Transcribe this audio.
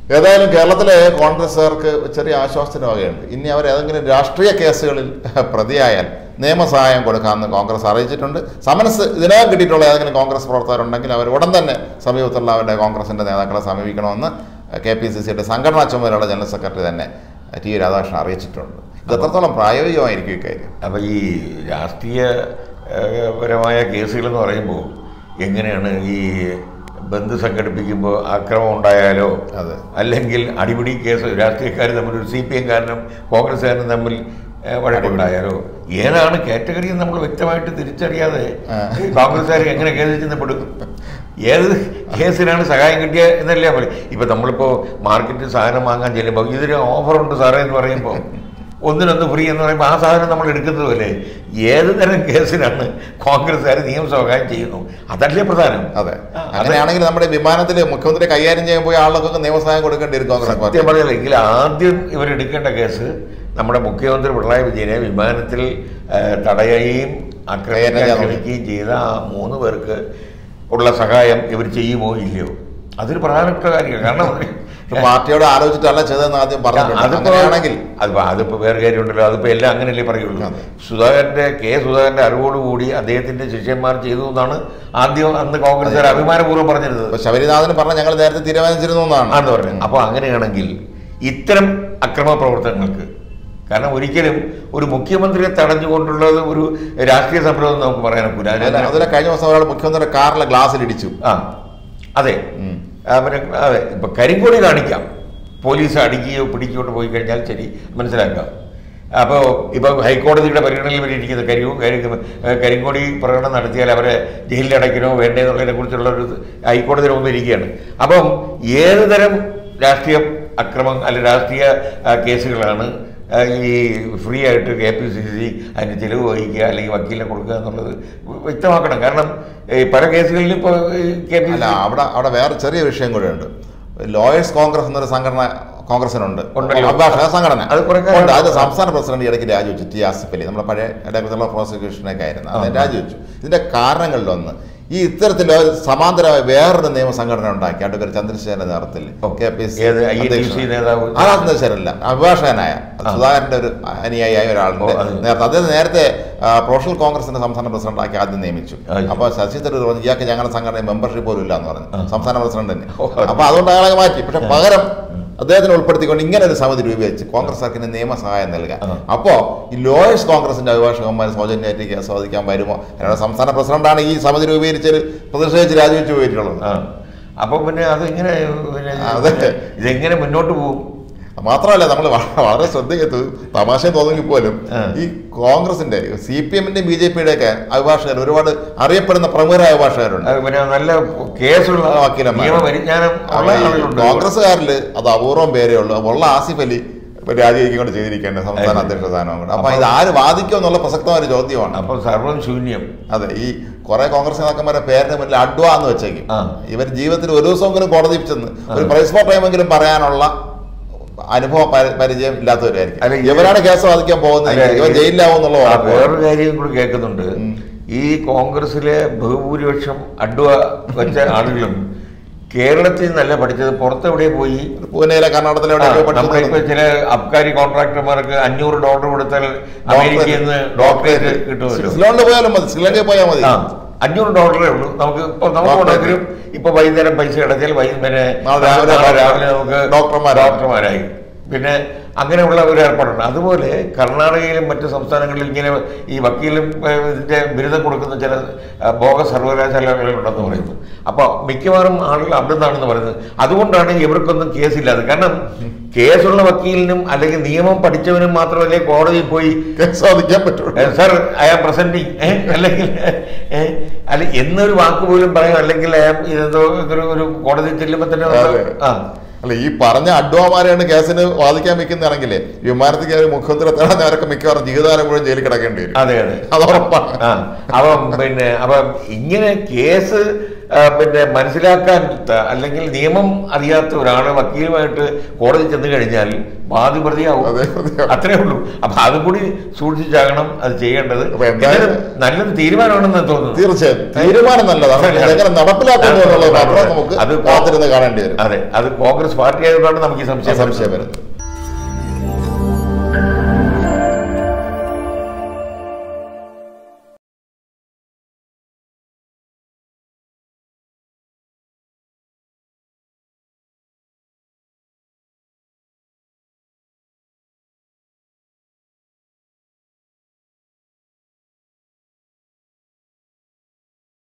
ഏതായാലും കേരളത്തിലെ കോൺഗ്രസ്സുകാർക്ക് ചെറിയ ആശ്വാസത്തിന് വകയുണ്ട് ഇനി അവർ ഏതെങ്കിലും രാഷ്ട്രീയ കേസുകളിൽ പ്രതിയായാൽ നിയമസഹായം കൊടുക്കാമെന്ന് കോൺഗ്രസ് അറിയിച്ചിട്ടുണ്ട് സമൻസ് ഇതിനകം കിട്ടിയിട്ടുള്ള ഏതെങ്കിലും കോൺഗ്രസ് പ്രവർത്തകരുണ്ടെങ്കിൽ അവർ ഉടൻ തന്നെ സമീപത്തുള്ള അവരുടെ കോൺഗ്രസിൻ്റെ നേതാക്കളെ സമീപിക്കണമെന്ന് കെ പി സി സിയുടെ സംഘടനാ ചുമതലയുള്ള ജനറൽ സെക്രട്ടറി തന്നെ ടി രാധാകൃഷ്ണൻ അറിയിച്ചിട്ടുണ്ട് ഇത് എത്രത്തോളം പ്രായോഗികമായിരിക്കും ഇക്കാര്യം അപ്പോൾ ഈ രാഷ്ട്രീയ ഏഹ്, പരമായ കേസുകളെന്ന് പറയുമ്പോൾ എങ്ങനെയാണ് ഈ ബന്ധു സംഘടിപ്പിക്കുമ്പോൾ ആക്രമം ഉണ്ടായാലോ അതെ. അല്ലെങ്കിൽ അടിപിടി കേസ് രാഷ്ട്രീയക്കാർ തമ്മിൽ ഒരു സി പി എംകാരനും കോൺഗ്രസ്സുകാരനും തമ്മിൽ ഏഹ്, വഴക്കുണ്ടായാലോ ഏതാണ് കാറ്റഗറി എന്ന് നമ്മൾ വ്യക്തമായിട്ട് തിരിച്ചറിയാതെ ആ. ഈ കോൺഗ്രസ്സുകാർ എങ്ങനെ കേസിൽ ചെന്നപ്പെടും ഏത് കേസിനാണ് സഹായം കിട്ടിയ എന്നല്ലേ പറയും ഇപ്പം നമ്മളിപ്പോൾ മാർക്കറ്റിൽ സാധനം വാങ്ങാൻ ചെല്ലുമ്പോൾ ഇതിന് ഓഫറുണ്ട് സാറേ എന്ന് പറയുമ്പോൾ ഒന്നിനൊന്ന് ഫ്രീ എന്ന് പറയുമ്പോൾ ആ സാധനം നമ്മൾ എടുക്കുന്നതുമല്ലേ ഏത് തരം കേസിനാണ് കോൺഗ്രസ്സുകാർ നിയമസഹായം ചെയ്യുന്നു അതല്ലേ പ്രധാനം അതെ ആ, അത് അങ്ങനെയാണെങ്കിൽ നമ്മുടെ വിമാനത്തിൽ മുഖ്യമന്ത്രി കൈകാര്യം ചെയ്യാൻ പോയ ആളുകൾക്കൊക്കെ നിയമസഹായം കൊടുക്കേണ്ടി വരും കോൺഗ്രസ് പാർട്ടി സത്യം പറഞ്ഞില്ലെങ്കിൽ ആദ്യം ഇവരെടുക്കേണ്ട കേസ് നമ്മുടെ മുഖ്യമന്ത്രി പിണറായി വിജയനെ വിമാനത്തിൽ ആ, തടയുകയും ആക്രമിക്കാൻ കയ്യേറ്റം ചെയ്തു. ശ്രമിക്കുകയും ചെയ്ത ആ മൂന്ന് പേർക്ക് ഉള്ള സഹായം ഇവർ ചെയ്യുമോ ഇല്ലയോ അതൊരു പ്രധാനപ്പെട്ട കാര്യമാണ് കാരണം പാർട്ടിയോട് ആലോചിച്ചിട്ടല്ല ചെയ്തതെന്ന് ആദ്യം പറഞ്ഞിട്ടുണ്ട് അതിപ്പോ അങ്ങനെയാണെങ്കിൽ അതിപ്പോ അതിപ്പോ വേറെ കാര്യമുണ്ടല്ലോ അതിപ്പോ എല്ലാം അങ്ങനെയല്ലേ പറയുള്ളൂ അതെ. സുധാകരന്റെ കെ സുധാകരന്റെ അറിവോടുകൂടി അദ്ദേഹത്തിന്റെ ശിഷ്യന്മാർ ചെയ്തു എന്നാണ് ആദ്യം അന്ന് കോൺഗ്രസ് അഭിമാനപൂർവ്വം പറഞ്ഞിരുന്നത് ഇപ്പൊ ശബരിനാഥന് പറഞ്ഞ ഞങ്ങൾ നേരത്തെ തീരുമാനിച്ചിരുന്നു എന്നാണ് ആണെന്ന് പറഞ്ഞു അപ്പോൾ അങ്ങനെയാണെങ്കിൽ ഇത്തരം അക്രമ പ്രവർത്തനങ്ങൾക്ക് കാരണം ഒരിക്കലും ഒരു മുഖ്യമന്ത്രിയെ തടഞ്ഞുകൊണ്ടുള്ളത് ഒരു രാഷ്ട്രീയ സംരംഭം എന്ന് നമുക്ക് പറയാനൊക്കില്ല അതിലെ- അതിലെ കഴിഞ്ഞ ദിവസം ഒരാൾ മുഖ്യമന്ത്രി കാറിലെ ഗ്ലാസ്സിൽ ഇടിച്ചു ആ അതെ ഉം. ആ, പിന്നെ അതെ ഇപ്പൊ കരിങ്കൊടി കാണിക്കാം പോലീസ് അടിക്കുകയോ പിടിക്കുകയോ പോയി കഴിഞ്ഞാൽ ശരി മനസ്സിലാക്കാം അപ്പോൾ ഇപ്പോൾ ഹൈക്കോടതിയുടെ പരിഗണനയിൽ വരെയിരിക്കുന്ന കരി കരി- കരിങ്കൊടി പ്രകടനം നടത്തിയാൽ അവരെ ജയിലിൽ അടയ്ക്കണോ വേണ്ടേ എന്നുള്ളതിനെ കുറിച്ചുള്ള ഒരു ഹൈക്കോടതിയുടെ മുമ്പിൽ ഇരിക്കുകയാണ് അപ്പം ഏത് തരം രാഷ്ട്രീയ അക്രമം അല്ലെ രാഷ്ട്രീയ ആ, കേസുകളാണ് ആ, ഈ ഫ്രീ ആയിട്ട് കെ പി സി സി അതിന് ചെലവ് വഹിക്കുക അല്ലെങ്കിൽ വക്കീലിനെ കൊടുക്കുക എന്നുള്ളത് വ്യക്തമാക്കണം കാരണം ഈ പല കേസുകളിലും ഇപ്പോൾ കെ പി അല്ല അവിടെ അവിടെ വേറെ ചെറിയ വിഷയം കൂടെ ഉണ്ട് ലോയേഴ്സ് കോൺഗ്രസ് എന്നൊരു സംഘടന കോൺഗ്രസിനുണ്ട് ഉണ്ടല്ലോ. അഭിഭാഷക സംഘടന അത് കുറെ കാലം ഉണ്ട് അതിന്റെ സംസ്ഥാന പ്രസിഡന്റ് ഇടയ്ക്ക് രാജിവെച്ചു ടി ആസിഫ് അലി നമ്മുടെ പഴയ ഡയറക്ടർ ഓഫ് പ്രോസിക്യൂഷനൊക്കെ ആയിരുന്നു അദ്ദേഹം രാജിവെച്ചു ഇതിന്റെ കാരണങ്ങളിലൊന്ന് ഈ ഇത്തരത്തിൽ ഒരു സമാന്തരമായ വേറൊരു നിയമസംഘടന ഉണ്ടാക്കി അഡ്വക്കേറ്റ് ചന്ദ്രശേഖരന്റെ നേതൃത്വത്തിൽ കെ പി സി ഏത് INTC നേതാവ്? ആ ചന്ദ്രശേഖരല്ല അഭിഭാഷകനായ സുധാകരന്റെ ഒരു അനുയായിയായ ഒരാളുണ്ട് ഓ, അത്. നേരത്തെ അദ്ദേഹം നേരത്തെ ആ, പ്രൊഫഷണൽ കോൺഗ്രസിന്റെ സംസ്ഥാന പ്രസിഡന്റാക്കി ആദ്യം നിയമിച്ചു ആ, ശരി. അപ്പൊ ശശി തരൂർ പറഞ്ഞു ഇയാൾക്ക് ഞങ്ങളുടെ സംഘടന മെമ്പർഷിപ്പ് പോലും ഇല്ല എന്ന് പറഞ്ഞു ആ. സംസ്ഥാന പ്രസിഡന്റ് തന്നെ ഓ, അത്. അപ്പൊ അതുകൊണ്ട് അയാളെ മാറ്റി പക്ഷെ പകരം അദ്ദേഹത്തിന് ഉൾപ്പെടുത്തിക്കൊണ്ട് ഇങ്ങനെ ഒരു സമിതി രൂപീകരിച്ച് കോൺഗ്രസ് സർക്കിന് നിയമസഹായം നൽകാൻ ആ. അപ്പോ ഈ ലോയേഴ്സ് കോൺഗ്രസിന്റെ അഭിഭാഷകന്മാർ സൗജന്യമായിട്ട് കേസ് വാദിക്കാൻ വരുമോ അതിനുള്ള സംസ്ഥാന പ്രസിഡന്റാണ് ഈ സമിതി രൂപീകരിച്ച് പ്രതിഷേധിച്ച് രാജിവെച്ച് പോയിട്ടുള്ളത് ആ അപ്പൊ പിന്നെ അതെങ്ങനെ പിന്നെ അതെ. ഇതെങ്ങനെ മുന്നോട്ട് പോകും മാത്രമല്ല നമ്മൾ വളരെ ശ്രദ്ധിക്കത്ത് തമാശ തോന്നുമെങ്കിൽ പോലും ആ. ഈ കോൺഗ്രസിന്റെ സി പി എമ്മിന്റെയും ബി ജെ പിയുടെ ഒക്കെ അഭിഭാഷകർ ഒരുപാട് അറിയപ്പെടുന്ന പ്രമുഖരായ അഭിഭാഷകരുണ്ട് അത് പിന്നെ നല്ല കേസുള്ള ആ, വക്കീലന്മാര്. നിയമപരിജ്ഞാനം അപ്പൊ ഉള്ള ഈ ആളുകളുണ്ട് കോൺഗ്രസ്സുകാരിൽ അത് അപൂർവം പേരേ ഉള്ളൂ ഉള്ള ആസിഫ് അലി ഇപ്പൊ രാജിവെക്കൊണ്ട് ചെയ്തിരിക്കേണ്ട സംസ്ഥാന അതെ. അധ്യക്ഷ സ്ഥാനം കൊണ്ട് അപ്പൊ ഇത് ആര് വാദിക്കും എന്നുള്ള പ്രസക്തമായ ഒരു ചോദ്യമാണ് അപ്പൊ സർവം ശൂന്യം അതെ ഈ കുറെ കോൺഗ്രസ് നേതാക്കന്മാരെ പേരിന് മുന്നിൽ അഡ്വ എന്ന് വെച്ചേക്കും ആ. ഇവർ ജീവിതത്തിൽ ഒരു ദിവസമെങ്കിലും കോടതി ചെന്ന് ഒരു പ്രൈസ് ഫോർ ടൈമെങ്കിലും പറയാനുള്ള അനുഭവ പരി- പരിചയം ഇല്ലാത്തവരായിരിക്കും അല്ല, ഇത് ഇവരാണ് കേസ് വാദിക്കാൻ പോകുന്നത് അല്ല, ഇവർ ഇത് ജയിലിലാവും എന്നുള്ള ആ, ഉറപ്പാണ്. വേറൊരു കാര്യം കൂടി കേൾക്കുന്നുണ്ട് ഉം. ഈ കോൺഗ്രസിലെ ബഹുഭൂരിപക്ഷം അഡ്വ വെച്ച ആളുകളും കേരളത്തിൽ നിന്നല്ല പഠിച്ചത് പുറത്തെവിടെ പോയി പൂനെയിലെ കർണാടകത്തിലെ എവിടെയൊക്കെ നമ്മളിപ്പോ പഠിച്ചു ചില അബ്കാരി കോൺട്രാക്ടർമാർക്ക് അഞ്ഞൂറ് ഡോളർ കൊടുത്താൽ അമേരിക്കയിൽ നിന്ന് ഡോക്ടറേറ്റ് കിട്ടുമല്ലോ സ്വിറ്റ്സർലൻഡിൽ പോയാലും മതി ശ്രീലങ്കയിൽ പോയാൽ മതി ആ അഞ്ഞൂറ് ഡോളറേ ഉള്ളൂ നമുക്ക് ഇപ്പൊ നമുക്ക് ഡോക്ടറേറ്റ്. ഉണ്ടെങ്കിലും ഇപ്പൊ വൈകുന്നേരം പൈസ അടച്ചാൽ വൈകുന്നേരം നാളെ രാവിലെ നാളെ രാവിലെ നമുക്ക് ഡോക്ടർമാരായി. ഡോക്ടർമാരായി പിന്നെ അങ്ങനെയുള്ള ഒരു ഏർപ്പാടുണ്ട് അതുപോലെ കർണാടകയിലും മറ്റ് സംസ്ഥാനങ്ങളിലും ഇങ്ങനെ ഈ വക്കീലും ഏഹ്, ഇതിന്റെ ബിരുദം കൊടുക്കുന്ന ചില ഏഹ്, ഭോഗ സർവകലാശാലകളുണ്ടെന്ന് പറയുന്നു അപ്പോൾ മിക്കവാറും ആളുകൾ അവിടെ നിന്നാണെന്ന് പറയുന്നത് അതുകൊണ്ടാണ് ഇവർക്കൊന്നും കേസില്ലാതെ കാരണം കേസുള്ള വക്കീലിനും അല്ലെങ്കിൽ നിയമം പഠിച്ചവനും മാത്രമല്ലേ കോടതിയിൽ പോയി കേസ് വാദിക്കാൻ പറ്റുള്ളൂ സാർ ഐ ആം പ്രസന്റിങ് അല്ലെങ്കിൽ ഏ, അല്ല എന്നൊരു വാക്ക് പോലും പറയാം അല്ലെങ്കിൽ I am ഇതെന്തോ ഒരു ഒരു കോടതി ചെല്ലുമ്പോൾ തന്നെ നമുക്ക് അതെ. ആ അല്ല ഈ പറഞ്ഞ അഡ്വാമാരെയാണ് കേസിന് വാദിക്കാൻ വെക്കുന്നതാണെങ്കിലേ വിമാനത്തിൽ കയറി മുഖ്യമന്ത്രി തേടാൻ മിക്കവാറും ജീവിതകാലം മുഴുവൻ ജയിലിൽ കിടക്കേണ്ടി വരും അതെ അതെ അത് ഉറപ്പാണ് ആ അപ്പം പിന്നെ അപ്പം ഇങ്ങനെ കേസ് ആ, പിന്നെ മനസ്സിലാക്കാൻ ത- അല്ലെങ്കിൽ നിയമം അറിയാത്ത ഒരാൾ വക്കീലുമായിട്ട് കോടതി ചെന്ന് കഴിഞ്ഞാൽ വാദിപ്രതിയാവും അതെ, പ്രതിയാവും. അത്രേ ഉള്ളൂ അപ്പൊ അതും കൂടി സൂക്ഷിച്ചാകണം അത് ചെയ്യേണ്ടത് അപ്പൊ എന്തായാലും- ഇതൊരു നല്ലൊരു തീരുമാനമാണെന്ന് തോന്നുന്നു തീർച്ചയായും തീരുമാനം നല്ലതാണ് പക്ഷേ ഇതെങ്ങനെ നടപ്പിലാക്കുന്നു എന്നുള്ളത് മാത്രം നമുക്ക് അത് കാത്തിരുന്ന് കാണേണ്ടി വരും അതെ അത് കോൺഗ്രസ് പാർട്ടി ആയതുകൊണ്ടാണ് നമുക്ക് ഈ സംശയം സംശയം വരുന്നത്